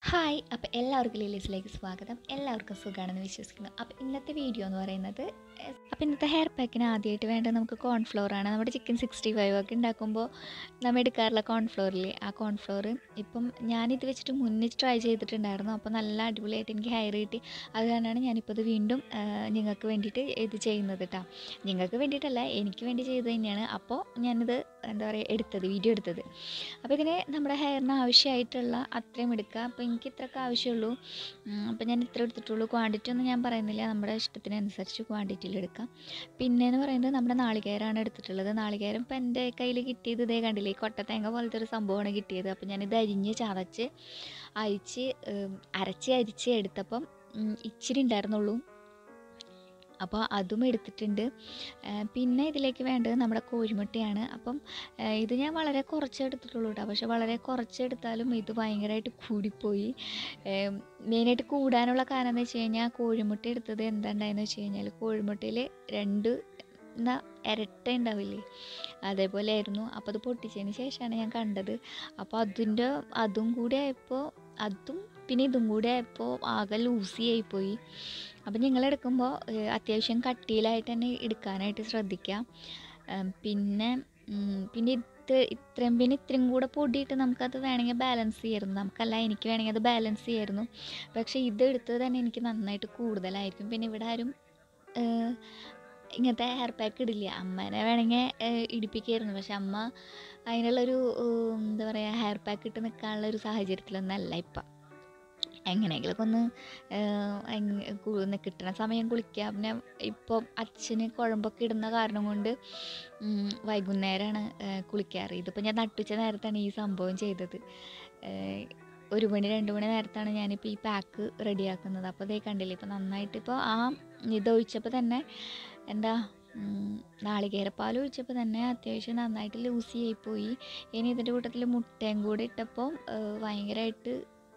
hi അപ്പോൾ എല്ലാവർക്കും ലിലീസിലേക്ക് സ്വാഗതം എല്ലാവർക്കും സുഖമാണെന്ന് വിശ്വസിക്കുന്നു അപ്പോൾ ഇന്നത്തെ വീഡിയോ എന്ന് പറയുന്നത് അപ്പോൾ ഇന്നത്തെ ഹെയർ പാക്കിന് ആദ്യമായിട്ട് വേണ്ടത് നമുക്ക് കോൺഫ്ലോർ ആണ് നമ്മുടെ ചിക്കൻ സിക്സ്റ്റി ഫൈവ് ഒക്കെ ഉണ്ടാക്കുമ്പോൾ നമ്മൾ എടുക്കാറുള്ള കോൺഫ്ലോറില്ലേ ആ കോൺഫ്ലോർ ഇപ്പം ഞാനിത് വെച്ചിട്ട് മുന്നേ ട്രൈ ചെയ്തിട്ടുണ്ടായിരുന്നു അപ്പോൾ നല്ല അടിപൊളിയായിട്ട് എനിക്ക് ഹെയർ കിട്ടി അത് കാരണമാണ് ഞാനിപ്പോൾ ഇത് വീണ്ടും ആ, നിങ്ങൾക്ക് വേണ്ടിയിട്ട് ഇത് ചെയ്യുന്നത് കേട്ടോ നിങ്ങൾക്ക് വേണ്ടിയിട്ടല്ല എനിക്ക് വേണ്ടി ചെയ്തത് തന്നെയാണ് അപ്പോൾ ഞാനിത് എന്താ പറയുക എടുത്തത് വീഡിയോ എടുത്തത് അപ്പോൾ ഇതിന് നമ്മുടെ ഹെയറിന് ആവശ്യമായിട്ടുള്ള അത്രയും എടുക്കുക അപ്പോൾ എനിക്ക് ഇത്രയൊക്കെ ആവശ്യമുള്ളൂ ഉം, അപ്പോൾ ഞാൻ ഇത്ര എടുത്തിട്ടുള്ളൂ ക്വാണ്ടിറ്റി ഒന്നും ഞാൻ പറയുന്നില്ല നമ്മുടെ ഇഷ്ടത്തിനനുസരിച്ച് ക്വാണ്ടിറ്റിയിൽ എടുക്കാം പിന്നെ എന്ന് പറയുന്നത് നമ്മുടെ നാളികേരമാണ് എടുത്തിട്ടുള്ളത് നാളികേരം ഇപ്പം എൻ്റെ കയ്യിൽ കിട്ടിയത് ഇതേ കണ്ടില്ലേ ഈ കൊട്ടത്തേങ്ങ പോലത്തെ ഒരു സംഭവമാണ് കിട്ടിയത് അപ്പോൾ ഞാനിത് അരിഞ്ഞ് ചതച്ച് അരിച്ച് ഉം, അരച്ച് അരിച്ച് എടുത്തപ്പം ഉം, ഇച്ചിരി ഉണ്ടായിരുന്നുള്ളൂ അപ്പോൾ അതും എടുത്തിട്ടുണ്ട് ആ, പിന്നെ ഇതിലേക്ക് വേണ്ടത് നമ്മുടെ കോഴിമുട്ടയാണ് അപ്പം ആ, ഇത് ഞാൻ വളരെ കുറച്ച് എടുത്തിട്ടുള്ളൂ കേട്ടോ പക്ഷെ വളരെ കുറച്ച് എടുത്താലും ഇത് ഭയങ്കരമായിട്ട് കൂടിപ്പോയി മെയിനായിട്ട് കൂടാനുള്ള കാരണം എന്ന് വെച്ച് കഴിഞ്ഞാൽ കോഴിമുട്ട എടുത്തത് എന്താ ഉണ്ടായെന്ന് വെച്ച് കഴിഞ്ഞാൽ കോഴിമുട്ടയിൽ രണ്ട് എന്നാ ഇരട്ട ഉണ്ടാവില്ലേ അതേപോലെ ആയിരുന്നു അപ്പോൾ അത് പൊട്ടിച്ചതിന് ശേഷമാണ് ഞാൻ കണ്ടത് അപ്പോൾ അതിൻ്റെ അതും കൂടി ആയപ്പോൾ അതും പിന്നെ ഇതും കൂടി ആയപ്പോൾ ആകെ ലൂസി ആയിപ്പോയി അപ്പം നിങ്ങൾ എടുക്കുമ്പോൾ അത്യാവശ്യം കട്ടിയിലായിട്ട് തന്നെ എടുക്കാനായിട്ട് ശ്രദ്ധിക്കുക ഉം, പിന്നെ ഉം, പിന്നെ ഇത് ഇത്രയും പിന്നെ ഇത്രയും കൂടെ പൊടിയിട്ട് നമുക്കത് വേണമെങ്കിൽ ബാലൻസ് ചെയ്യായിരുന്നു നമുക്കല്ല എനിക്ക് വേണമെങ്കിൽ അത് ബാലൻസ് ചെയ്യായിരുന്നു പക്ഷേ ഇത് എടുത്തത് തന്നെ എനിക്ക് നന്നായിട്ട് കൂടുതലായിരിക്കും പിന്നെ ഇവിടെ ആരും ഏഹ്, ഇങ്ങനത്തെ ഹെയർ പാക്ക് ഇടില്ല അമ്മേനെ വേണമെങ്കിൽ ഏഹ്, ഇടിപ്പിക്കായിരുന്നു പക്ഷെ അമ്മ അതിനുള്ളൊരു ഏഹ്, എന്താ പറയുക ഹെയർ പാക്ക് ഇട്ട് നിൽക്കാനുള്ള ഒരു സാഹചര്യത്തിലൊന്നല്ല ഇപ്പം എങ്ങനെയെങ്കിലുമൊക്കെ ഒന്ന് ഏഹ്, എങ് കു- ഒന്ന് കിട്ടണ സമയം കുളിക്കുക പിന്നെ ഇപ്പോൾ അച്ഛന് കുഴമ്പൊക്കെ ഇടുന്ന കാരണം കൊണ്ട് ഉം, വൈകുന്നേരമാണ് ഏഹ്, കുളിക്കാറ് ഇതിപ്പോൾ ഞാൻ നട്ടുച്ച നേരത്താണ് ഈ സംഭവം ചെയ്തത് ഏഹ്, ഒരു മണി രണ്ട് മണി നേരത്താണ് ഞാനിപ്പോൾ ഈ പാക്ക് റെഡിയാക്കുന്നത് അപ്പോൾ ഇതേ കണ്ടില്ലേ ഇപ്പോൾ നന്നായിട്ട് ഇപ്പോൾ ആ ഇത് ഒഴിച്ചപ്പോൾ തന്നെ എന്താ ഉം, നാളികേരപ്പാൽ ഒഴിച്ചപ്പോൾ തന്നെ അത്യാവശ്യം നന്നായിട്ട് ലൂസി ആയിപ്പോയി ഇനി ഇതിൻ്റെ കൂട്ടത്തിൽ മുട്ടയും കൂടി ഇട്ടപ്പോൾ ഭയങ്കരമായിട്ട്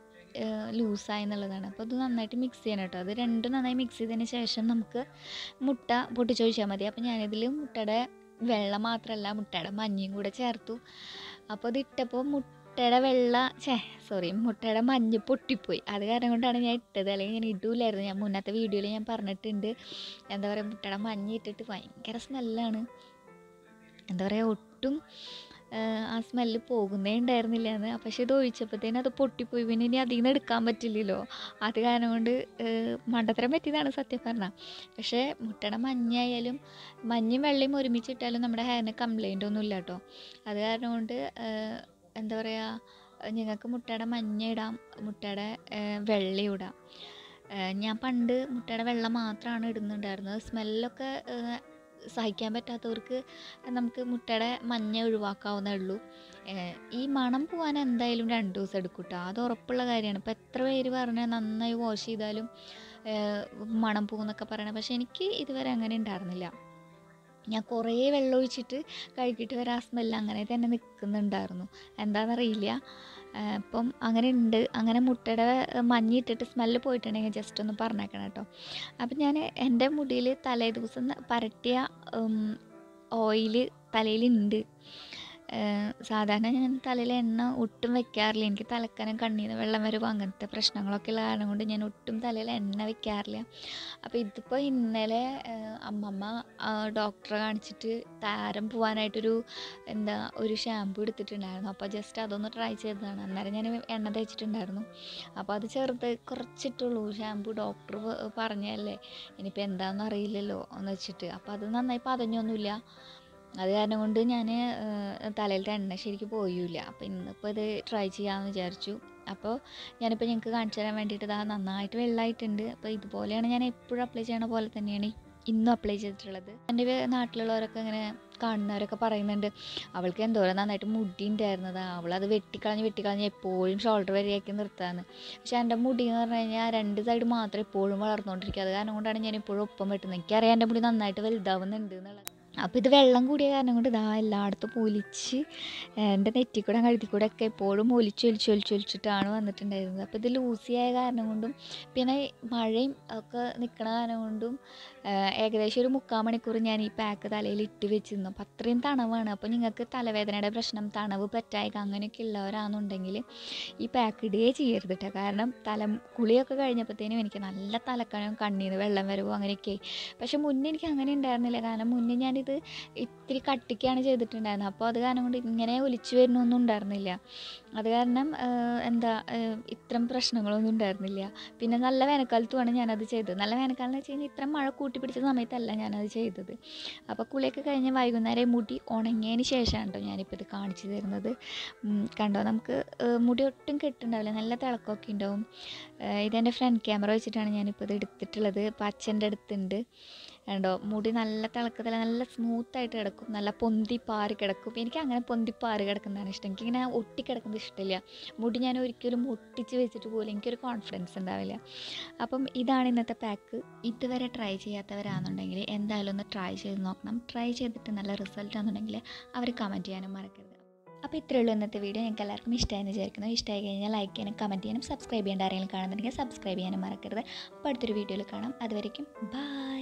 ലൂസായി എന്നുള്ളതാണ് അപ്പോൾ ഇത് നന്നായിട്ട് മിക്സ് ചെയ്യണം കേട്ടോ അത് രണ്ടും നന്നായി മിക്സ് ചെയ്തതിന് ശേഷം നമുക്ക് മുട്ട പൊട്ടിച്ചൊഴിച്ചാൽ മതി അപ്പോൾ ഞാനിതിൽ മുട്ടയുടെ വെള്ള മാത്രമല്ല മുട്ടയുടെ മഞ്ഞയും കൂടെ ചേർത്തു അപ്പോൾ ഇത് ഇട്ടപ്പോൾ മുട്ടയുടെ വെള്ള ഛേ സോറി മുട്ടയുടെ മഞ്ഞ് പൊട്ടിപ്പോയി അത് കാരണം കൊണ്ടാണ് ഞാൻ ഇട്ടത് അല്ലെങ്കിൽ ഞാൻ ഇടൂലായിരുന്നു ഞാൻ മുന്നത്തെ വീഡിയോയിൽ ഞാൻ പറഞ്ഞിട്ടുണ്ട് എന്താ പറയുക മുട്ടയുടെ മഞ്ഞ് ഇട്ടിട്ട് ഭയങ്കര സ്മെല്ലാണ് എന്താ പറയുക ഒട്ടും ആഹ് ആ സ്മെല്ല് പോകുന്നേ ഉണ്ടായിരുന്നില്ല എന്ന് പക്ഷേ ഇത് ഒഴിച്ചപ്പോഴത്തേനും അത് പൊട്ടിപ്പോയി പിന്നെ ഇനി അതിൽ നിന്ന് എടുക്കാൻ പറ്റില്ലല്ലോ അത് കാരണം കൊണ്ട് ആഹ് മണ്ടത്തരം പറ്റിയതാണ് സത്യം പറഞ്ഞാൽ പക്ഷേ മുട്ടയുടെ മഞ്ഞായാലും മഞ്ഞയും വെള്ളയും ഒരുമിച്ചിട്ടാലും നമ്മുടെ ഹെയറിന് കംപ്ലൈൻ്റ് ഒന്നും ഇല്ല കേട്ടോ അത് കാരണം കൊണ്ട് ആഹ് എന്താ പറയുക നിങ്ങൾക്ക് മുട്ടയുടെ മഞ്ഞ ഇടാം മുട്ടയുടെ ആഹ് വെള്ളയും ഇടാം ആഹ് ഞാൻ പണ്ട് മുട്ടയുടെ വെള്ള മാത്രമാണ് ഇടുന്നുണ്ടായിരുന്നത് സ്മെല്ലൊക്കെ ആഹ് സഹിക്കാൻ പറ്റാത്തവർക്ക് നമുക്ക് മുട്ടയുടെ മഞ്ഞ ഒഴിവാക്കാവുന്നേ ഉള്ളൂ ഏഹ് ഈ മണം പോകാൻ എന്തായാലും രണ്ട് ദിവസം എടുക്കും കേട്ടോ അത് ഉറപ്പുള്ള കാര്യമാണ് ഇപ്പോൾ എത്ര പേര് പറഞ്ഞാൽ നന്നായി വാഷ് ചെയ്താലും ഏഹ് മണം പോകുന്നൊക്കെ പറയണത് പക്ഷേ എനിക്ക് ഇതുവരെ അങ്ങനെ ഉണ്ടായിരുന്നില്ല ഞാൻ കുറേ വെള്ളം ഒഴിച്ചിട്ട് കഴുകിയിട്ട് വരെ ആ സ്മെല്ല് അങ്ങനെ തന്നെ നിൽക്കുന്നുണ്ടായിരുന്നു എന്താണെന്നറിയില്ല ഏഹ് ഇപ്പം അങ്ങനെ ഉണ്ട് അങ്ങനെ മുട്ടയുടെ മഞ്ഞിട്ടിട്ട് സ്മെല്ല് പോയിട്ടുണ്ടെങ്കിൽ ജസ്റ്റ് ഒന്ന് പറഞ്ഞേക്കണം കേട്ടോ അപ്പം ഞാൻ എൻ്റെ മുടിയിൽ തലേ ദിവസം പരട്ടിയ ഓയിൽ തലയിലുണ്ട് സാധാരണ ഞാൻ തലയിൽ എണ്ണ ഒട്ടും വെക്കാറില്ല എനിക്ക് തലക്കനം കണ്ണീന്ന് വെള്ളം വരും അങ്ങനത്തെ പ്രശ്നങ്ങളൊക്കെ ഉള്ള കാരണം കൊണ്ട് ഞാൻ ഒട്ടും തലയിൽ എണ്ണ വെക്കാറില്ല അപ്പോൾ ഇതിപ്പോൾ ഇന്നലെ ഏഹ്, അമ്മമ്മ ഡോക്ടറെ കാണിച്ചിട്ട് താരം പോകാനായിട്ടൊരു എന്താ ഒരു ഷാമ്പു എടുത്തിട്ടുണ്ടായിരുന്നു അപ്പോൾ ജസ്റ്റ് അതൊന്ന് ട്രൈ ചെയ്തതാണ് അന്നേരം ഞാൻ എണ്ണ തേച്ചിട്ടുണ്ടായിരുന്നു അപ്പോൾ അത് ചെറുത് കുറച്ചിട്ടുള്ളൂ ഷാമ്പു ഡോക്ടർ പറഞ്ഞതല്ലേ ഇനിയിപ്പോൾ എന്താണെന്ന് അറിയില്ലല്ലോ എന്ന് വെച്ചിട്ട് അപ്പോൾ അത് നന്നായി പതഞ്ഞൊന്നുമില്ല അത് കാരണം കൊണ്ട് ഞാൻ തലയിലത്തെ എണ്ണ ശരിക്കും പോയില്ല അപ്പോൾ ഇന്നിപ്പോൾ ഇത് ട്രൈ ചെയ്യാമെന്ന് വിചാരിച്ചു അപ്പോൾ ഞാനിപ്പോൾ ഞങ്ങൾക്ക് കാണിച്ചു തരാൻ വേണ്ടിയിട്ട് ഇതാ നന്നായിട്ട് വെള്ളമായിട്ടുണ്ട് അപ്പോൾ ഇതുപോലെയാണ് ഞാൻ എപ്പോഴും അപ്ലൈ ചെയ്യണ പോലെ തന്നെയാണ് ഇന്നും അപ്ലൈ ചെയ്തിട്ടുള്ളത് എൻ്റെ നാട്ടിലുള്ളവരൊക്കെ ഇങ്ങനെ കാണുന്നവരൊക്കെ പറയുന്നുണ്ട് അവൾക്ക് എന്തോരം നന്നായിട്ട് മുടി ഉണ്ടായിരുന്നതാ അവളത് വെട്ടിക്കളഞ്ഞ് വെട്ടിക്കളഞ്ഞ് എപ്പോഴും ഷോൾഡർ വരെയാക്കി നിർത്താന്ന് പക്ഷെ എൻ്റെ മുടി എന്ന് പറഞ്ഞു കഴിഞ്ഞാൽ രണ്ട് സൈഡ് മാത്രം എപ്പോഴും വളർന്നുകൊണ്ടിരിക്കുക അത് കാരണം കൊണ്ടാണ് ഞാൻ എപ്പോഴും ഒപ്പം വെട്ടുന്നത് എനിക്കറിയാം എൻ്റെ മുടി നന്നായിട്ട് വലുതാവുന്നുണ്ട് എന്നുള്ളത് അപ്പോൾ ഇത് വെള്ളം കൂടിയ കാരണം കൊണ്ട് ഇതാ എല്ലായിടത്തും പൊലിച്ച് എൻ്റെ നെറ്റിക്കൂടെ കഴുത്തി കൂടെ ഒക്കെ എപ്പോഴും ഒലിച്ച് ഒലിച്ച് ഒലിച്ച് ഒലിച്ചിട്ടാണ് വന്നിട്ടുണ്ടായിരുന്നത് അപ്പോൾ ഇത് ലൂസിയായ കാരണം കൊണ്ടും പിന്നെ മഴയും ഒക്കെ നിൽക്കണ കാരണം കൊണ്ടും ഏകദേശം ഒരു മുക്കാൽ മണിക്കൂർ ഞാൻ ഈ പാക്ക് തലയിൽ ഇട്ട് വെച്ചിരുന്നു അപ്പോൾ അത്രയും തണവാണ് അപ്പോൾ നിങ്ങൾക്ക് തലവേദനയുടെ പ്രശ്നം തണവ് പറ്റായക അങ്ങനെയൊക്കെ ഉള്ളവരാണെന്നുണ്ടെങ്കിൽ ഈ പാക്ക് ഇടുകയേ ചെയ്യരുത് കേട്ടോ കാരണം തല കുളിയൊക്കെ കഴിഞ്ഞപ്പോഴത്തേനും എനിക്ക് നല്ല തലക്കണവും കണ്ണീന്ന് വെള്ളം വരവോ അങ്ങനെയൊക്കെ പക്ഷെ മുന്നേ എനിക്ക് അങ്ങനെ ഉണ്ടായിരുന്നില്ല കാരണം മുന്നേ ഞാനിത് ഇത്തിരി കട്ടിക്കാണ് ചെയ്തിട്ടുണ്ടായിരുന്നത് അപ്പോൾ അത് കാരണം കൊണ്ട് ഇങ്ങനെ ഒലിച്ചു വരുന്നൊന്നും ഉണ്ടായിരുന്നില്ല അത് കാരണം എന്താ ഇത്തരം പ്രശ്നങ്ങളൊന്നും ഉണ്ടായിരുന്നില്ല പിന്നെ നല്ല വേനൽക്കാലത്തുമാണ് ഞാനത് ചെയ്തത് നല്ല വേനൽക്കാലം എന്ന് വെച്ച് കഴിഞ്ഞാൽ ഇത്ര മഴ കൂട്ടി പിടിച്ച സമയത്തല്ല ഞാനത് ചെയ്തത് അപ്പോൾ കുളിയൊക്കെ കഴിഞ്ഞ് വൈകുന്നേരം മുടി ഉണങ്ങിയതിന് ശേഷമാണ് കേട്ടോ ഞാനിപ്പോൾ ഇത് കാണിച്ചു തരുന്നത് കണ്ടോ നമുക്ക് മുടി ഒട്ടും കെട്ടുണ്ടാവില്ല നല്ല തിളക്കമൊക്കെ ഉണ്ടാവും ഇതെൻ്റെ ഫ്രണ്ട് ക്യാമറ വെച്ചിട്ടാണ് ഞാനിപ്പോൾ ഇത് എടുത്തിട്ടുള്ളത് ഇപ്പോൾ അച്ഛൻ്റെ അടുത്തുണ്ട് കണ്ടോ മുടി നല്ല തിളക്കത്തിൽ നല്ല സ്മൂത്തായിട്ട് കിടക്കും നല്ല പൊന്തി പാറി കിടക്കും എനിക്ക് അങ്ങനെ പൊന്തി പാറി കിടക്കുന്നതാണ് ഇഷ്ടം എനിക്കിങ്ങനെ ഒട്ടിക്കിടക്കുന്നത് ഇഷ്ടമില്ല മുടി ഞാൻ ഒരിക്കലും ഒട്ടിച്ച് വെച്ചിട്ട് പോലും എനിക്കൊരു കോൺഫിഡൻസ് ഉണ്ടാവില്ല അപ്പം ഇതാണ് ഇന്നത്തെ പാക്ക് ഇതുവരെ ട്രൈ ചെയ്യാത്തവരാണെന്നുണ്ടെങ്കിൽ എന്തായാലും ഒന്ന് ട്രൈ ചെയ്ത് നോക്കണം ട്രൈ ചെയ്തിട്ട് നല്ല റിസൾട്ട് ആണെന്നുണ്ടെങ്കിൽ അവർ കമൻറ്റ് ചെയ്യാനും മറക്കരുത് അപ്പോൾ ഇത്രയേ ഉള്ളൂ ഇന്നത്തെ വീഡിയോ നിങ്ങൾക്ക് എല്ലാവർക്കും ഇഷ്ടമായെന്ന് വിചാരിക്കുന്നു ഇഷ്ടമായി കഴിഞ്ഞാൽ ലൈക്ക് ചെയ്യാനും കമൻറ്റ് ചെയ്യാനും സബ്സ്ക്രൈബ് ചെയ്യേണ്ട ആരെങ്കിലും കാണുന്നുണ്ടെങ്കിൽ സബ്സ്ക്രൈബ് ചെയ്യാനും മറക്കരുത് അപ്പോൾ അടുത്തൊരു വീഡിയോയിൽ കാണാം അതുവരയ്ക്കും ബൈ